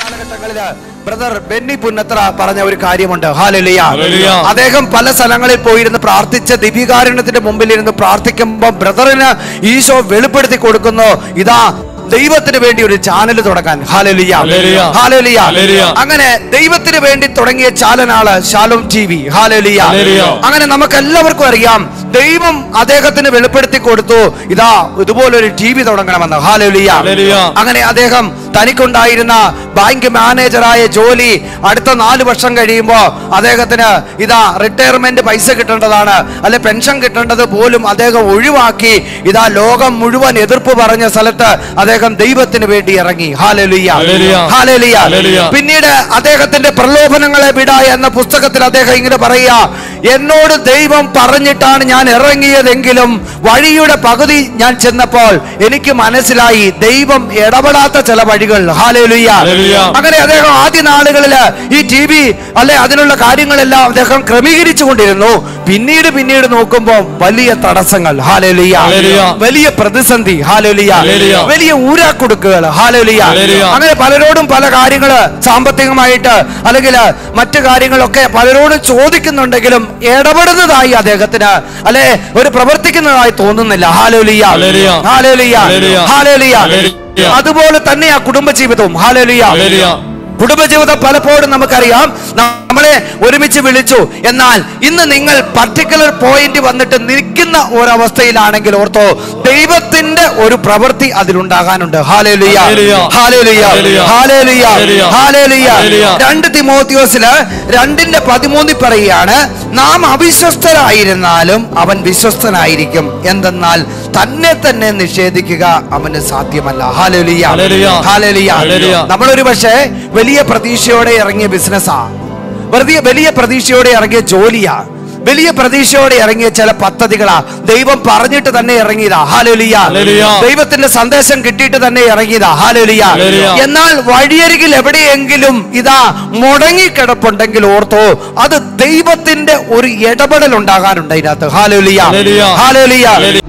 കാലഘട്ടങ്ങളില് brother Benny Punnathra പറഞ്ഞ ഒരു കാര്യമുണ്ട് ഹാലലിയ ഹല്ലേലൂയ. അദ്ദേഹം പല സ്ഥലങ്ങളിൽ പോയിരുന്ന് പ്രാർത്ഥിച്ച് ദിവികാരുണ്യത്തിന്റെ മുമ്പിൽ ഇരുന്ന് പ്രാർത്ഥിക്കുമ്പോൾ ബ്രദറിന് ഈശോ വെളിപ്പെടുത്തി കൊടുക്കുന്നു ഇതാ ദൈവത്തിന് വേണ്ടി ഒരു ചാനൽ തുടങ്ങാൻ ഹാലലിയ ഹല്ലേലൂയ. ഹാലലിയ ഹല്ലേലൂയ. അങ്ങനെ ദൈവത്തിന് വേണ്ടി തുടങ്ങിയ ചാനലാണ് Shalom T V hallelujah hallelujah. അങ്ങനെ നമുക്ക് എല്ലാവർക്കും അറിയാം ദൈവം അദ്ദേഹത്തിന് വെളിപ്പെടുത്തി കൊടുത്തു ഇതാ ഇതുപോലൊരു ടി വി തുടങ്ങണമെന്ന് ഹാലലിയ ഹല്ലേലൂയ. അങ്ങനെ അദ്ദേഹം തനിക്കുണ്ടായിരുന്ന ബാങ്ക് മാനേജറായ ജോലി അടുത്ത നാല് വർഷം കഴിയുമ്പോൾ അദ്ദേഹത്തിന് ഇതാ റിട്ടയർമെന്റ് പൈസ കിട്ടേണ്ടതാണ് അല്ലെ പെൻഷൻ കിട്ടേണ്ടത് പോലും അദ്ദേഹം ഒഴിവാക്കി ഇതാ ലോകം മുഴുവൻ എതിർപ്പ് പറഞ്ഞ സ്ഥലത്ത് അദ്ദേഹം ദൈവത്തിന് വേണ്ടി ഇറങ്ങി ഹാലലുയ്യ ഹല്ലേലൂയ. ഹാലലുയ്യ ഹല്ലേലൂയ. പിന്നീട് അദ്ദേഹത്തിന്റെ പ്രലോഭനങ്ങളെ വിട എന്ന പുസ്തകത്തിൽ അദ്ദേഹം ഇങ്ങനെ പറയാ എന്നോട് ദൈവം പറഞ്ഞിട്ടാണ് ഞാൻ ഇറങ്ങിയതെങ്കിലും വഴിയുടെ പകുതി ഞാൻ ചെന്നപ്പോൾ എനിക്ക് മനസ്സിലായി ദൈവം ഇടപെടാത്ത ചില വഴികൾ ഹാലേലുയ്യ ഹല്ലേലൂയ. അങ്ങനെ അദ്ദേഹം ആദ്യ നാളുകളില് ഈ ടി വി അല്ലെ അതിനുള്ള കാര്യങ്ങളെല്ലാം അദ്ദേഹം ക്രമീകരിച്ചു കൊണ്ടിരുന്നു പിന്നീട് പിന്നീട് നോക്കുമ്പോൾ വലിയ തടസ്സങ്ങൾ ഹാലേലുയ്യ ഹല്ലേലൂയ. വലിയ പ്രതിസന്ധി ഹാലേലുയ്യ ഹല്ലേലൂയ. വലിയ ഊരാക്കുടുക്കുകൾ ഹാലേലുയ്യ ഹല്ലേലൂയ. അങ്ങനെ പലരോടും പല കാര്യങ്ങള് സാമ്പത്തികമായിട്ട് അല്ലെങ്കിൽ മറ്റു കാര്യങ്ങളൊക്കെ പലരോടും ചോദിക്കുന്നുണ്ടെങ്കിലും ഇടപെടുന്നതായി അദ്ദേഹത്തിന് അല്ലെ ഒരു പ്രവർത്തിക്കുന്നതായി തോന്നുന്നില്ല hallelujah hallelujah. Hallelujah hallelujah. Hallelujah hallelujah. അതുപോലെ തന്നെയാ കുടുംബജീവിതവും ഹാലോലിയ ഹല്ലേലൂയ. കുടുംബജീവിതം പലപ്പോഴും നമുക്കറിയാം നമ്മളെ ഒരുമിച്ച് വിളിച്ചു എന്നാൽ ഇന്ന് നിങ്ങൾ പർട്ടിക്കുലർ പോയിന്റ് വന്നിട്ട് നിൽക്കുന്ന ഒരവസ്ഥയിലാണെങ്കിൽ ഓർത്തോ ദൈവത്തിന്റെ ഒരു പ്രവൃത്തി അതിലുണ്ടാകാനുണ്ട് hallelujah hallelujah. Hallelujah hallelujah. Hallelujah hallelujah. Hallelujah hallelujah. രണ്ട് തിമോത്തിയോസില് രണ്ടിന്റെ പതിമൂന്നിൽ പറയുകയാണ് നാം അവിശ്വസ്തരായിരുന്നാലും അവൻ വിശ്വസ്തനായിരിക്കും എന്തെന്നാൽ തന്നെ തന്നെ നിഷേധിക്കുക അവന് സാധ്യമല്ല ഹാലേലുയ ഹല്ലേലൂയ. Hallelujah hallelujah. നമ്മളൊരു പക്ഷേ വലിയ പ്രതീക്ഷയോടെ ഇറങ്ങിയ ബിസിനസ്സാ വെറുതെ വലിയ പ്രതീക്ഷയോടെ ഇറങ്ങിയ ജോലിയാ വലിയ പ്രതീക്ഷയോടെ ഇറങ്ങിയ ചില പദ്ധതികളാ ദൈവം പറഞ്ഞിട്ട് തന്നെ ഇറങ്ങിയതാ ഹാലോലിയ ഹല്ലേലൂയ. ദൈവത്തിന്റെ സന്ദേശം കിട്ടിയിട്ട് തന്നെ ഇറങ്ങിയതാ ഹാലോലിയ ഹല്ലേലൂയ. എന്നാൽ വഴിയരികിൽ എവിടെയെങ്കിലും ഇതാ മുടങ്ങിക്കിടപ്പുണ്ടെങ്കിൽ ഓർത്തോ അത് ദൈവത്തിന്റെ ഒരു ഇടപെടൽ ഉണ്ടാകാനുണ്ട് അതിനകത്ത് ഹാലോലിയ ഹല്ലേലൂയ. Hallelujah hallelujah.